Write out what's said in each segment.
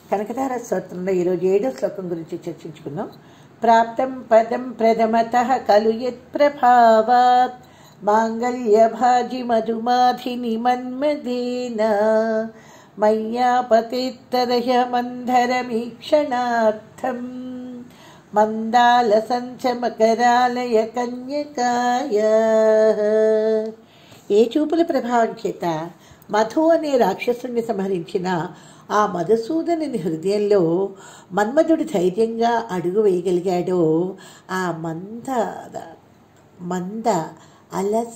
కనకధార స్తోత్రంలో ఈరోజు ఏడో శ్లోకం గురించి చర్చించుకుందాం ప్రాప్తం పదం ప్రథమత ఖలు యత్ప్రభావాత్ మాంగళ్యభాజి మధుమాధిని మన్మదేన మయ్యాపతిత్తదహ మంధరమీక్షణార్థం మందాల సంచమకరాలయ కన్యకాయ ఏ చూపుల ప్రభావం చేత మధు అనే రాక్షసుని సంహరించిన ఆ మధుసూదనుని హృదయంలో మన్మధుడు ధైర్యంగా అడుగు వేయగలిగాడో ఆ మంద మంద అలస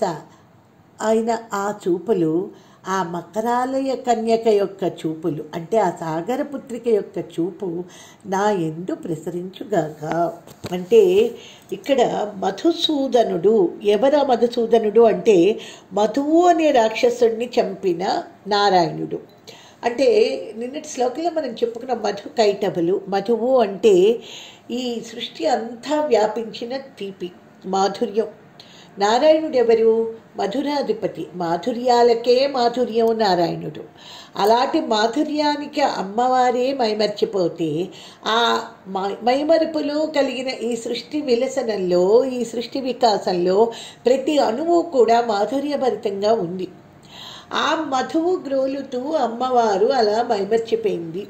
అయిన ఆ చూపులు ఆ మకరాలయ కన్యక యొక్క చూపులు అంటే ఆ సాగరపుత్రిక యొక్క చూపు నా ఎందు ప్రసరించుగాక అంటే ఇక్కడ మధుసూదనుడు ఎవరా మధుసూదనుడు అంటే మధువు అనే రాక్షసుడిని చంపిన నారాయణుడు అంటే నిన్నటి శ్లోకంలో మనం చెప్పుకున్న మధు కైటబులు మధువు అంటే ఈ సృష్టి అంతా వ్యాపించిన తీపి మాధుర్యం నారాయణుడు ఎవరు మధురాధిపతి మాధుర్యాలకే మాధుర్యం నారాయణుడు అలాంటి మాధుర్యానికి అమ్మవారే మైమర్చిపోతే ఆ మైమరుపులో కలిగిన ఈ సృష్టి విలసనంలో ఈ సృష్టి వికాసంలో ప్రతి అణువు కూడా మాధుర్యభరితంగా ఉంది ఆ మధువు గ్రోలుతూ అమ్మవారు అలా మైమర్చిపోయింది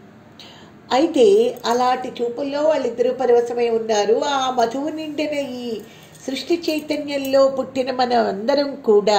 అయితే అలాంటి చూపుల్లో వాళ్ళిద్దరూ పరవశమై ఉన్నారు ఆ మధువు నిండిన ఈ సృష్టి చైతన్యంలో పుట్టిన మన అందరం కూడా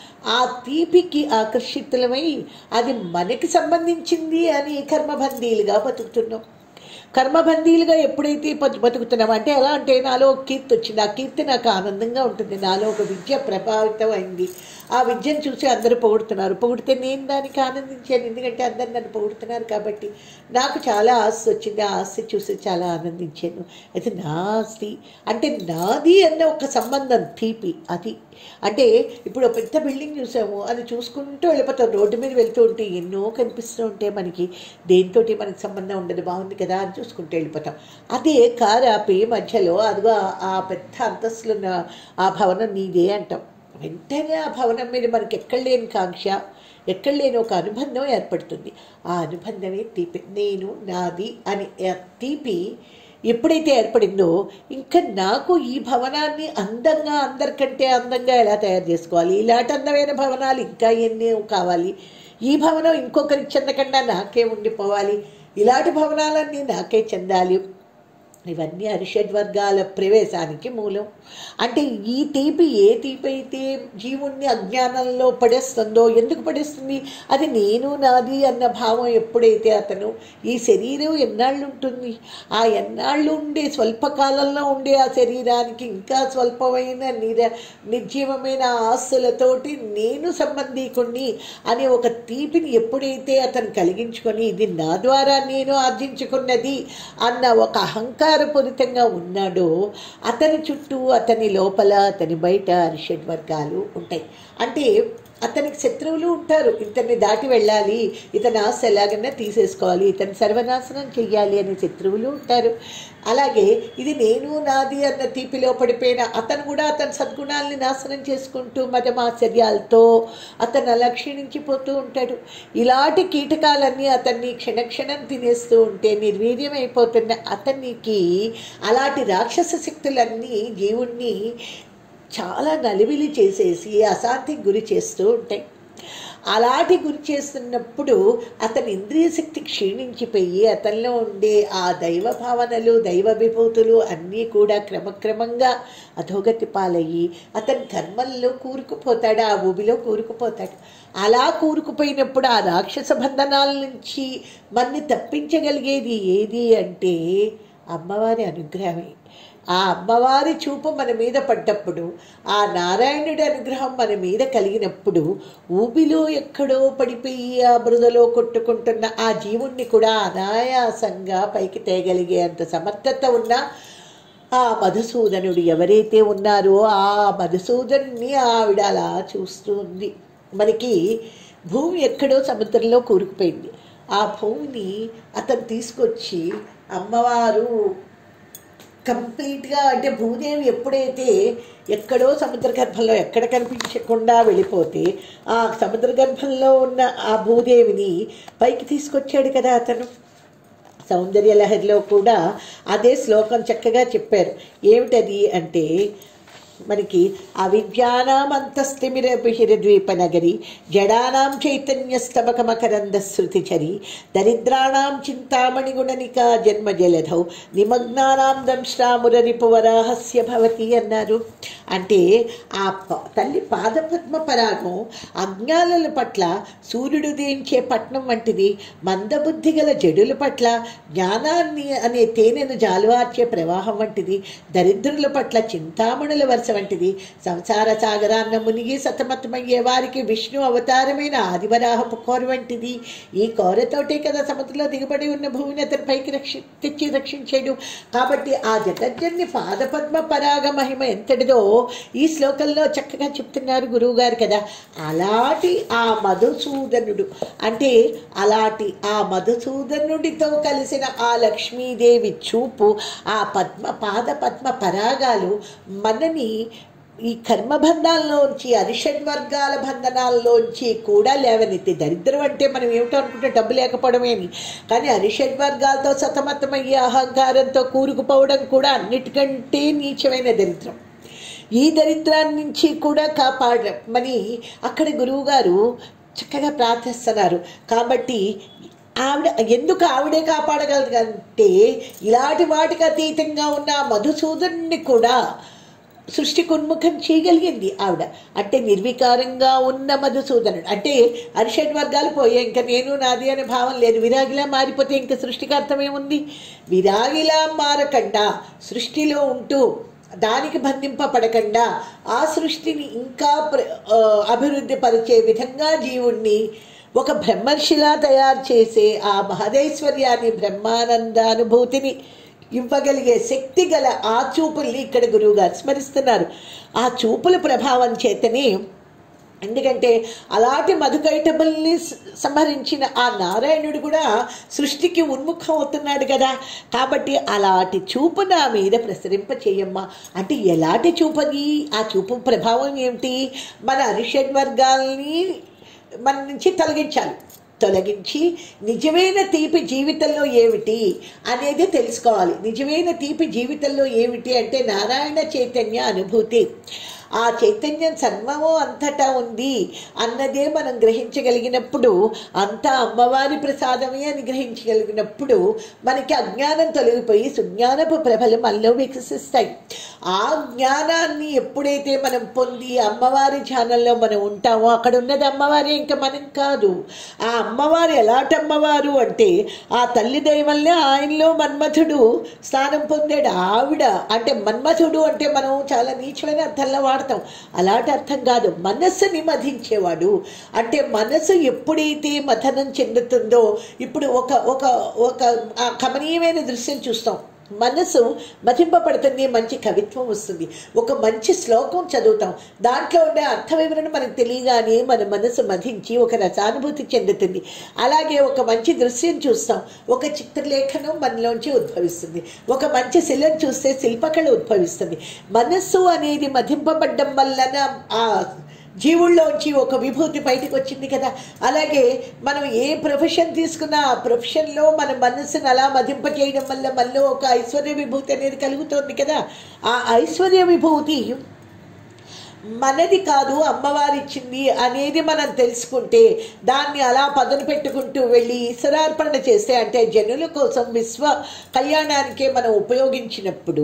ఆ తీపికి ఆకర్షితులమై అది మనకి సంబంధించింది అని కర్మబందీలుగా బతుకుతున్నాం కర్మబందీలుగా ఎప్పుడైతే బతుకుతున్నాం అంటే ఎలా అంటే నాలో ఒక కీర్తి వచ్చింది ఆ కీర్తి నాకు ఆనందంగా ఉంటుంది నాలో ఒక విద్య ప్రభావితం అయింది ఆ విద్యను చూసి అందరూ పొగుడుతున్నారు పొగిడితే నేను దానికి ఆనందించాను ఎందుకంటే అందరు నన్ను పొగుడుతున్నారు కాబట్టి నాకు చాలా ఆస్తి వచ్చింది ఆ ఆస్తి చూసి చాలా ఆనందించాను అయితే నా ఆస్తి అంటే నాది అన్న ఒక సంబంధం తీపి అది అంటే ఇప్పుడు ఒక పెద్ద బిల్డింగ్ చూసాము అది చూసుకుంటూ వెళ్ళిపోతాం రోడ్డు మీద వెళ్తూ ఉంటే ఎన్నో కనిపిస్తూ ఉంటే మనకి దేనితోటి మనకి సంబంధం ఉండదు బాగుంది కదా అని చూసుకుంటూ వెళ్ళిపోతాం అదే కారు ఆపి మధ్యలో అదిగో ఆ పెద్ద అంతస్తులున్న ఆ భవనం నీదే అంటాం వెంటనే ఆ భవనం మీద మనకి ఎక్కడ లేని కాంక్ష ఎక్కడ లేని ఒక అనుబంధం ఏర్పడుతుంది ఆ అనుబంధమే తీపి నేను నాది అని తీపి ఎప్పుడైతే ఏర్పడిందో ఇంకా నాకు ఈ భవనాన్ని అందంగా అందరికంటే అందంగా ఎలా తయారు చేసుకోవాలి ఇలాంటి అందమైన భవనాలు ఇంకా ఎన్ని కావాలి ఈ భవనం ఇంకొకరికి చెందకుండా నాకే ఉండిపోవాలి ఇలాంటి భవనాలన్నీ నాకే చెందాలి ఇవన్నీ అరిషడ్ వర్గాల ప్రవేశానికి మూలం అంటే ఈ తీపి ఏ తీపి అయితే జీవుణ్ణి అజ్ఞానంలో పడేస్తుందో ఎందుకు పడేస్తుంది అది నేను నాది అన్న భావం ఎప్పుడైతే అతను ఈ శరీరం ఎన్నాళ్ళు ఉంటుంది ఆ ఎన్నాళ్ళు ఉండే స్వల్పకాలంలో ఉండే ఆ శరీరానికి ఇంకా స్వల్పమైన నిర నిర్జీవమైన ఆస్తులతోటి నేను సంబంధీకుణ్ణి అనే ఒక తీపిని ఎప్పుడైతే అతను కలిగించుకొని ఇది నా ద్వారా నేను ఆర్జించుకున్నది అన్న ఒక అహంకార అహంకారపూరితంగా ఉన్నాడో అతని చుట్టూ అతని లోపల అతని బయట అరిషడ్ వర్గాలు ఉంటాయి అంటే అతనికి శత్రువులు ఉంటారు ఇతన్ని దాటి వెళ్ళాలి ఇతని ఆస్తి ఎలాగన్నా తీసేసుకోవాలి ఇతని సర్వనాశనం చెయ్యాలి అనే శత్రువులు ఉంటారు అలాగే ఇది నేను నాది అన్న తీపిలో పడిపోయిన అతను కూడా అతని సద్గుణాలని నాశనం చేసుకుంటూ మదమాచర్యాలతో అతను అలా క్షీణించిపోతూ ఉంటాడు ఇలాంటి కీటకాలన్నీ అతన్ని క్షణక్షణం తినేస్తూ ఉంటే నిర్వీర్యం అయిపోతున్న అతనికి అలాంటి రాక్షస శక్తులన్నీ జీవుణ్ణి చాలా నలివిలి చేసేసి అశాంతికి గురి చేస్తూ ఉంటాయి అలాంటి గురి చేస్తున్నప్పుడు అతని ఇంద్రియ శక్తి క్షీణించిపోయి అతనిలో ఉండే ఆ దైవ భావనలు దైవ విభూతులు అన్నీ కూడా క్రమక్రమంగా అధోగతి పాలయ్యి అతని కర్మల్లో కూరుకుపోతాడు ఆ ఊబిలో కూరుకుపోతాడు అలా కూరుకుపోయినప్పుడు ఆ రాక్షస బంధనాల నుంచి మన్ని తప్పించగలిగేది ఏది అంటే అమ్మవారి అనుగ్రహమే ఆ అమ్మవారి చూపు మన మీద పడ్డప్పుడు ఆ నారాయణుడి అనుగ్రహం మన మీద కలిగినప్పుడు ఊబిలో ఎక్కడో పడిపోయి ఆ బురదలో కొట్టుకుంటున్న ఆ జీవుణ్ణి కూడా అనాయాసంగా పైకి తేగలిగే అంత సమర్థత ఉన్న ఆ మధుసూదనుడు ఎవరైతే ఉన్నారో ఆ మధుసూదనుని ఆవిడ అలా చూస్తూ ఉంది మనకి భూమి ఎక్కడో సముద్రంలో కూరుకుపోయింది ఆ భూమిని అతను తీసుకొచ్చి అమ్మవారు కంప్లీట్గా అంటే భూదేవి ఎప్పుడైతే ఎక్కడో సముద్ర గర్భంలో ఎక్కడ కనిపించకుండా వెళ్ళిపోతే ఆ సముద్ర గర్భంలో ఉన్న ఆ భూదేవిని పైకి తీసుకొచ్చాడు కదా అతను సౌందర్యలహరిలో కూడా అదే శ్లోకం చక్కగా చెప్పారు ఏమిటది అంటే మనకి అవిద్యానామంతస్థిమిరభిహిరద్వీప నగరి జడానాం చైతన్యస్తబకమకరంద శృతిచరి దరిద్రాణాం చింతామణి గుణనికా జన్మ జలధౌ నిమగ్నానాం దంశ్రామురరిపువరాహస్య భవతి అన్నారు అంటే ఆ ప- తల్లి పాదపద్మ పరాగం అజ్ఞానుల పట్ల సూర్యుడు దేంచే పట్నం వంటిది మందబుద్ధి గల జడుల పట్ల జ్ఞానాన్ని అనే తేనెను జాలువార్చే ప్రవాహం వంటిది దరిద్రుల పట్ల చింతామణుల వరుస వంటిది సంసార సాగరాన్న మునిగి సతమతమయ్యే వారికి విష్ణు అవతారమైన ఆదివరాహపు కోర వంటిది ఈ కోరతోటే కదా సముద్రంలో దిగబడి ఉన్న భూమిని అతని పైకి రక్షి తెచ్చి రక్షించాడు కాబట్టి ఆ జగజ్జన్ని పాదపద్మ పరాగ మహిమ ఎంతటిదో ఈ శ్లోకంలో చక్కగా చెప్తున్నారు గురువు గారు కదా అలాంటి ఆ మధుసూదనుడు అంటే అలాంటి ఆ మధుసూదనుడితో కలిసిన ఆ లక్ష్మీదేవి చూపు ఆ పద్మ పాద పద్మ పరాగాలు మనని ఈ కర్మబంధాల్లోంచి అరిషడ్ వర్గాల బంధనాల్లోంచి కూడా లేవనెత్తి దరిద్రం అంటే మనం ఏమిటో అనుకుంటే డబ్బు లేకపోవడమే అని కానీ అరిషడ్ వర్గాలతో సతమతమయ్యే అహంకారంతో కూరుకుపోవడం కూడా అన్నిటికంటే నీచమైన దరిద్రం ఈ దరిద్రాన్ని నుంచి కూడా కాపాడమని అక్కడ గురువుగారు చక్కగా ప్రార్థిస్తున్నారు కాబట్టి ఆవిడ ఎందుకు ఆవిడే కాపాడగలరు అంటే ఇలాంటి వాటికి అతీతంగా ఉన్న ఆ మధుసూదనుని కూడా సృష్టికి ఉన్ముఖం చేయగలిగింది ఆవిడ అంటే నిర్వికారంగా ఉన్న మధుసూదనుడు అంటే అరిషడ్ వర్గాలు పోయే ఇంకా నేను నాది అనే భావం లేదు విరాగిలా మారిపోతే ఇంకా సృష్టికి అర్థమేముంది విరాగిలా మారకుండా సృష్టిలో ఉంటూ దానికి బంధింపబడకుండా ఆ సృష్టిని ఇంకా ప్ర ఆ, అభివృద్ధి పరిచే విధంగా జీవుణ్ణి ఒక బ్రహ్మర్షిలా తయారు చేసే ఆ మహదైశ్వర్యాన్ని బ్రహ్మానందానుభూతిని ఇవ్వగలిగే శక్తి గల ఆ చూపుల్ని ఇక్కడ గురువుగారు స్మరిస్తున్నారు ఆ చూపుల ప్రభావం చేతనే ఎందుకంటే అలాంటి మధుకైటబుల్ని స- సంహరించిన ఆ నారాయణుడు కూడా సృష్టికి ఉన్ముఖం అవుతున్నాడు కదా కాబట్టి అలాంటి చూపు నా మీద ప్రసరింప చేయమ్మా అంటే ఎలాంటి చూపది ఆ చూపు ప్రభావం ఏమిటి మన అరిషడ్ వర్గాల్ని మన నుంచి తొలగించాలి తొలగించి నిజమైన తీపి జీవితంలో ఏమిటి అనేది తెలుసుకోవాలి నిజమైన తీపి జీవితంలో ఏమిటి అంటే నారాయణ చైతన్య అనుభూతి ఆ చైతన్యం సర్వము అంతటా ఉంది అన్నదే మనం గ్రహించగలిగినప్పుడు అంతా అమ్మవారి ప్రసాదమే అని గ్రహించగలిగినప్పుడు మనకి అజ్ఞానం తొలగిపోయి సుజ్ఞానపు ప్రభలు మనలో వికసిస్తాయి ఆ జ్ఞానాన్ని ఎప్పుడైతే మనం పొంది అమ్మవారి ధ్యానంలో మనం ఉంటామో అక్కడ ఉన్నది అమ్మవారే ఇంకా మనం కాదు ఆ అమ్మవారు ఎలాంటి అమ్మవారు అంటే ఆ తల్లి దయవల్లే ఆయనలో మన్మథుడు స్నానం పొందాడు ఆవిడ అంటే మన్మథుడు అంటే మనం చాలా నీచమైన అర్థంలో వాడతాం అలాంటి అర్థం కాదు మనస్సుని మధించేవాడు అంటే మనసు ఎప్పుడైతే మథనం చెందుతుందో ఇప్పుడు ఒక ఒక ఒక ఆ కమనీయమైన దృశ్యం చూస్తాం మనసు మతింపబడుతుంది మంచి కవిత్వం వస్తుంది ఒక మంచి శ్లోకం చదువుతాం దాంట్లో ఉండే అర్థ వివరణ మనకు తెలియగానే మన మనసు మధించి ఒక రసానుభూతి చెందుతుంది అలాగే ఒక మంచి దృశ్యం చూస్తాం ఒక చిత్రలేఖనం మనలోంచి ఉద్భవిస్తుంది ఒక మంచి శిలను చూస్తే శిల్పకళ ఉద్భవిస్తుంది మనస్సు అనేది మధింపబడ్డం వలన ఆ జీవుల్లోంచి ఒక విభూతి బయటకు వచ్చింది కదా అలాగే మనం ఏ ప్రొఫెషన్ తీసుకున్నా ఆ ప్రొఫెషన్లో మన మనస్సును అలా మదింప చేయడం వల్ల మనలో ఒక ఐశ్వర్య విభూతి అనేది కలుగుతోంది కదా ఆ ఐశ్వర్య విభూతి మనది కాదు అమ్మవారు ఇచ్చింది అనేది మనం తెలుసుకుంటే దాన్ని అలా పదును పెట్టుకుంటూ వెళ్ళి ఈశ్వరార్పణ చేస్తే అంటే జనుల కోసం విశ్వ కళ్యాణానికే మనం ఉపయోగించినప్పుడు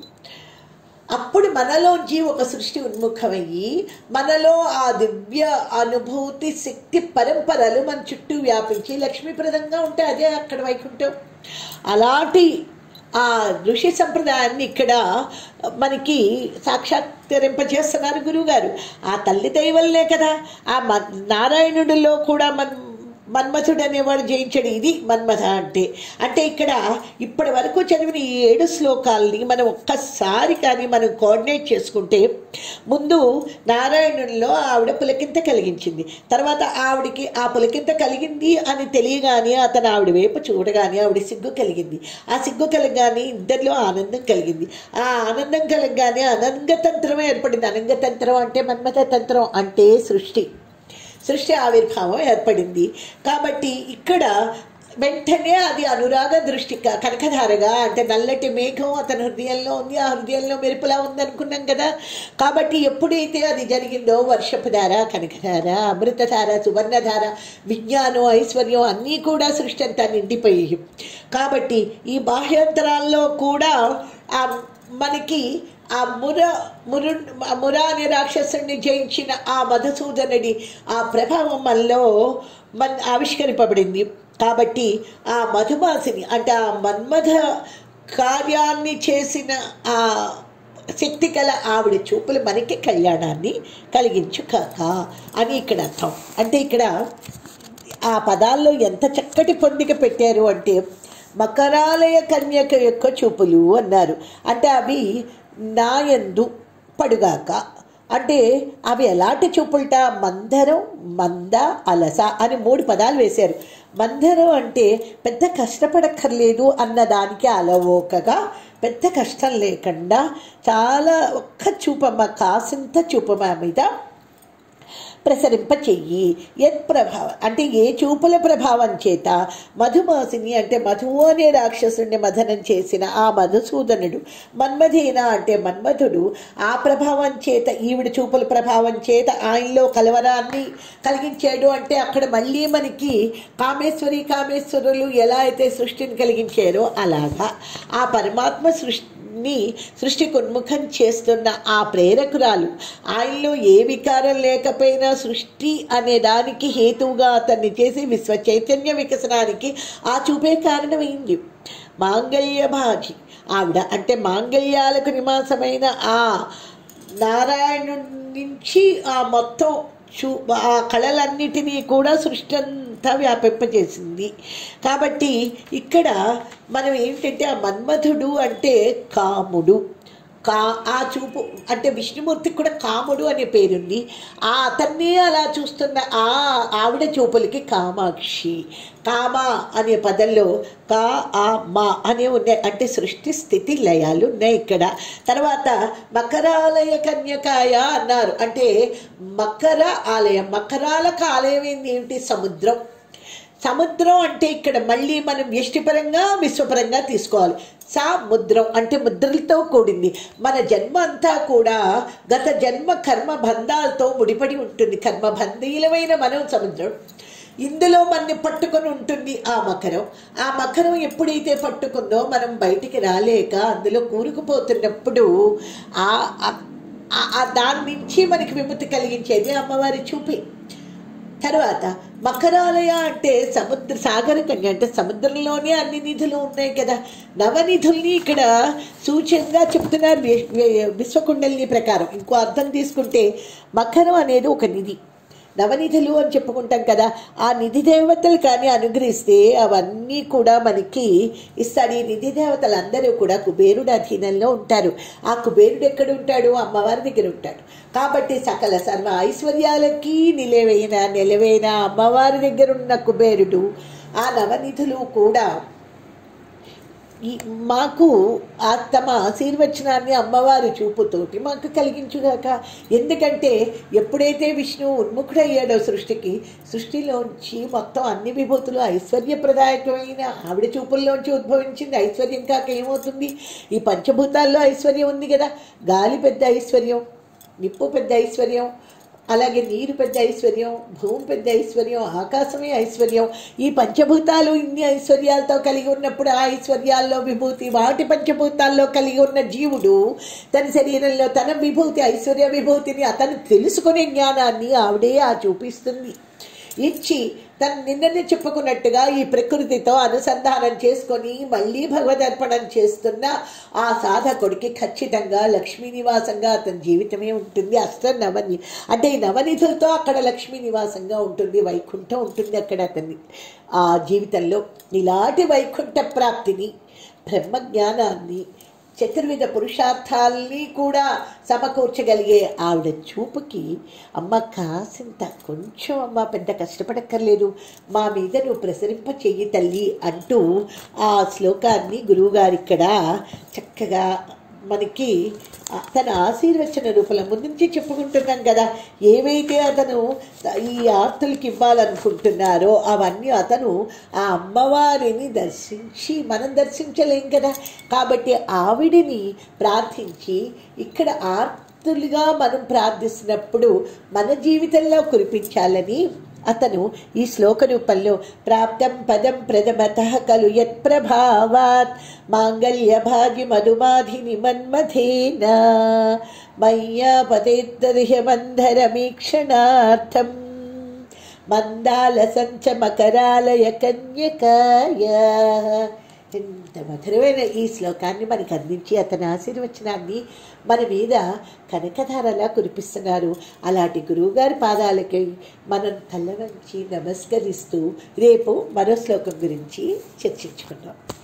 అప్పుడు మనలోంచి ఒక సృష్టి ఉన్ముఖమయ్యి మనలో ఆ దివ్య అనుభూతి శక్తి పరంపరలు మన చుట్టూ వ్యాపించి లక్ష్మీప్రదంగా ఉంటే అదే అక్కడ వైకుంఠం అలాంటి ఆ ఋషి సంప్రదాయాన్ని ఇక్కడ మనకి సాక్షాత్కరింపజేస్తున్నారు గురువుగారు ఆ తల్లి దయవల్లే కదా ఆ మ నారాయణుడిలో కూడా మన మన్మథుడు అనేవాడు జయించాడు ఇది మన్మథ అంటే అంటే ఇక్కడ ఇప్పటి వరకు చదివిన ఈ ఏడు శ్లోకాలని మనం ఒక్కసారి కానీ మనం కోఆర్డినేట్ చేసుకుంటే ముందు నారాయణునిలో ఆవిడ పులకింత కలిగించింది తర్వాత ఆవిడికి ఆ పులకింత కలిగింది అని తెలియగానే అతను ఆవిడ వైపు చూడగానే ఆవిడ సిగ్గు కలిగింది ఆ సిగ్గు కలగానే ఇద్దరిలో ఆనందం కలిగింది ఆ ఆనందం కలగానే అనంగతంత్రమే ఏర్పడింది అనంగతంత్రం అంటే మన్మథ తంత్రం అంటే సృష్టి సృష్టి ఆవిర్భావం ఏర్పడింది కాబట్టి ఇక్కడ వెంటనే అది అనురాగ దృష్టి క- కనకధారగా అంటే నల్లటి మేఘం అతని హృదయంలో ఉంది ఆ హృదయంలో మెరుపులా ఉంది అనుకున్నాం కదా కాబట్టి ఎప్పుడైతే అది జరిగిందో వర్షపు ధార కనకధార అమృతధార సువర్ణధార విజ్ఞానం ఐశ్వర్యం అన్నీ కూడా సృష్టి అంతా నిండిపోయి కాబట్టి ఈ బాహ్యంతరాల్లో కూడా ఆ మనకి ఆ ముర మురు ఆ ముర అనే రాక్షసుని జయించిన ఆ మధుసూదనుడి ఆ ప్రభావం మనలో మన ఆవిష్కరింపబడింది కాబట్టి ఆ మధుమాసిని అంటే ఆ మన్మథ కార్యాన్ని చేసిన ఆ శక్తి కల ఆవిడ చూపులు మనకి కళ్యాణాన్ని కలిగించు కాక అని ఇక్కడ అర్థం అంటే ఇక్కడ ఆ పదాల్లో ఎంత చక్కటి పొందిక పెట్టారు అంటే మకరాలయ కన్యక యొక్క చూపులు అన్నారు అంటే అవి నాయందు పడుగాక అంటే అవి ఎలాంటి చూపులట మందరం మంద అలస అని మూడు పదాలు వేశారు మందరం అంటే పెద్ద కష్టపడక్కర్లేదు అన్న దానికి అలవోకగా పెద్ద కష్టం లేకుండా చాలా ఒక్క చూపమ్మ కాసింత చూపమ్మ మీద ప్రసరింప చెయ్యి యత్ ప్రభావం అంటే ఏ చూపుల ప్రభావం చేత మధుమాసిని అంటే మధువు అనే రాక్షసుని మథనం చేసిన ఆ మధుసూదనుడు మన్మధీన అంటే మన్మధుడు ఆ ప్రభావం చేత ఈవిడ చూపుల ప్రభావం చేత ఆయనలో కలవరాన్ని కలిగించాడు అంటే అక్కడ మళ్ళీ మనకి కామేశ్వరి కామేశ్వరులు ఎలా అయితే సృష్టిని కలిగించారో అలాగా ఆ పరమాత్మ సృష్టి ని సృష్టికి ఉన్ముఖం చేస్తున్న ఆ ప్రేరకురాలు ఆయనలో ఏ వికారం లేకపోయినా సృష్టి అనే దానికి హేతువుగా అతన్ని చేసి విశ్వ చైతన్య వికసనానికి ఆ చూపే కారణమైంది మాంగళ్య భాజి ఆవిడ అంటే మాంగళ్యాలకు నివాసమైన ఆ నారాయణు నుంచి ఆ మొత్తం చూ ఆ కళలన్నిటినీ కూడా సృష్టి అంతా వ్యాపింపజేసింది కాబట్టి ఇక్కడ మనం ఏంటంటే ఆ మన్మధుడు అంటే కాముడు కా ఆ చూపు అంటే విష్ణుమూర్తికి కూడా కాముడు అనే పేరుంది ఆ అతన్నే అలా చూస్తున్న ఆ ఆవిడ చూపులకి కామాక్షి కామ అనే పదంలో కా ఆ మా అనే ఉన్నాయి అంటే సృష్టి స్థితి లయాలు ఉన్నాయి ఇక్కడ తర్వాత మకరాలయ కన్యకాయ అన్నారు అంటే మకర ఆలయం మకరాలకు ఆలయం ఏంటి ఏమిటి సముద్రం సముద్రం అంటే ఇక్కడ మళ్ళీ మనం వ్యష్టిపరంగా విశ్వపరంగా తీసుకోవాలి సముద్రం అంటే ముద్రలతో కూడింది మన జన్మ అంతా కూడా గత జన్మ కర్మ బంధాలతో ముడిపడి ఉంటుంది కర్మ బంధీలమైన మనం సముద్రం ఇందులో మనని పట్టుకొని ఉంటుంది ఆ మకరం ఆ మకరం ఎప్పుడైతే పట్టుకుందో మనం బయటికి రాలేక అందులో కూరుకుపోతున్నప్పుడు ఆ ఆ- ఆ దాని నుంచి మనకి విముక్తి కలిగించేది అమ్మవారి చూపి తర్వాత మకరాలయ అంటే సముద్ర సాగర కన్య అంటే సముద్రంలోనే అన్ని నిధులు ఉన్నాయి కదా నవనిధుల్ని ఇక్కడ సూచనగా చెప్తున్నారు వి- వి- విశ్వకుండలిని ప్రకారం ఇంకో అర్థం తీసుకుంటే మకరం అనేది ఒక నిధి నవనిధులు అని చెప్పుకుంటాం కదా ఆ నిధి దేవతలు కానీ అనుగ్రహిస్తే అవన్నీ కూడా మనకి ఇస్తాడు ఈ నిధి దేవతలు అందరూ కూడా కుబేరుడు అధీనంలో ఉంటారు ఆ కుబేరుడు ఎక్కడ ఉంటాడు అమ్మవారి దగ్గర ఉంటాడు కాబట్టి సకల సర్వ ఐశ్వర్యాలకి నిలవైన నిలవైన అమ్మవారి దగ్గర ఉన్న కుబేరుడు ఆ నవనిధులు కూడా ఈ మాకు ఆ తమ ఆశీర్వచనాన్ని అమ్మవారి చూపుతోటి మాకు కలిగించుగాక ఎందుకంటే ఎప్పుడైతే విష్ణువు ఉన్ముఖుడయ్యాడో సృష్టికి సృష్టిలోంచి మొత్తం అన్ని విభూతులు ఐశ్వర్యప్రదాయకమైన ఆవిడ చూపుల్లోంచి ఉద్భవించింది ఐశ్వర్యం కాక ఏమవుతుంది ఈ పంచభూతాల్లో ఐశ్వర్యం ఉంది కదా గాలి పెద్ద ఐశ్వర్యం నిప్పు పెద్ద ఐశ్వర్యం అలాగే నీరు పెద్ద ఐశ్వర్యం భూమి పెద్ద ఐశ్వర్యం ఆకాశమే ఐశ్వర్యం ఈ పంచభూతాలు ఇన్ని ఐశ్వర్యాలతో కలిగి ఉన్నప్పుడు ఆ ఐశ్వర్యాల్లో విభూతి వాటి పంచభూతాల్లో కలిగి ఉన్న జీవుడు తన శరీరంలో తన విభూతి ఐశ్వర్య విభూతిని అతను తెలుసుకునే జ్ఞానాన్ని ఆవిడే ఆ చూపిస్తుంది ఇచ్చి తను నిన్ననే చెప్పుకున్నట్టుగా ఈ ప్రకృతితో అనుసంధానం చేసుకొని మళ్ళీ భగవదర్పణం చేస్తున్న ఆ సాధకుడికి ఖచ్చితంగా లక్ష్మీ నివాసంగా అతని జీవితమే ఉంటుంది అస్త నవని అంటే ఈ నవనిధులతో అక్కడ లక్ష్మీ నివాసంగా ఉంటుంది వైకుంఠం ఉంటుంది అక్కడ అతని ఆ జీవితంలో ఇలాంటి వైకుంఠ ప్రాప్తిని బ్రహ్మ జ్ఞానాన్ని చతుర్విధ పురుషార్థాల్ని కూడా సమకూర్చగలిగే ఆవిడ చూపుకి అమ్మ కాసింత కొంచెం అమ్మ పెద్ద కష్టపడక్కర్లేదు మా మీద నువ్వు ప్రసరింప చెయ్యి తల్లి అంటూ ఆ శ్లోకాన్ని గురువుగారు ఇక్కడ చక్కగా మనకి తన ఆశీర్వచన రూపంలో ముందు నుంచి చెప్పుకుంటున్నాం కదా ఏవైతే అతను ఈ ఆర్తులకి ఇవ్వాలనుకుంటున్నారో అవన్నీ అతను ఆ అమ్మవారిని దర్శించి మనం దర్శించలేం కదా కాబట్టి ఆవిడిని ప్రార్థించి ఇక్కడ ఆర్తులుగా మనం ప్రార్థిస్తున్నప్పుడు మన జీవితంలో కురిపించాలని అతను ఈ శ్లోక రూపంలో ప్రాప్తం పదం ప్రథమత ఖలు యత్ప్రభావాత్ మాంగళ్య భాగి మధుమాధిని మన్మథేన మయ్యా పతేద్దర్హమంధరమీక్షణార్థం మందాల సంచ మకరాలయ కన్యకాయ ఎంత మధురమైన ఈ శ్లోకాన్ని మనకు అందించి అతని ఆశీర్వచనాన్ని మన మీద కనకధారలా కురిపిస్తున్నారు అలాంటి గురువుగారి పాదాలకి మనం తల వంచి నమస్కరిస్తూ రేపు మరో శ్లోకం గురించి చర్చించుకుందాం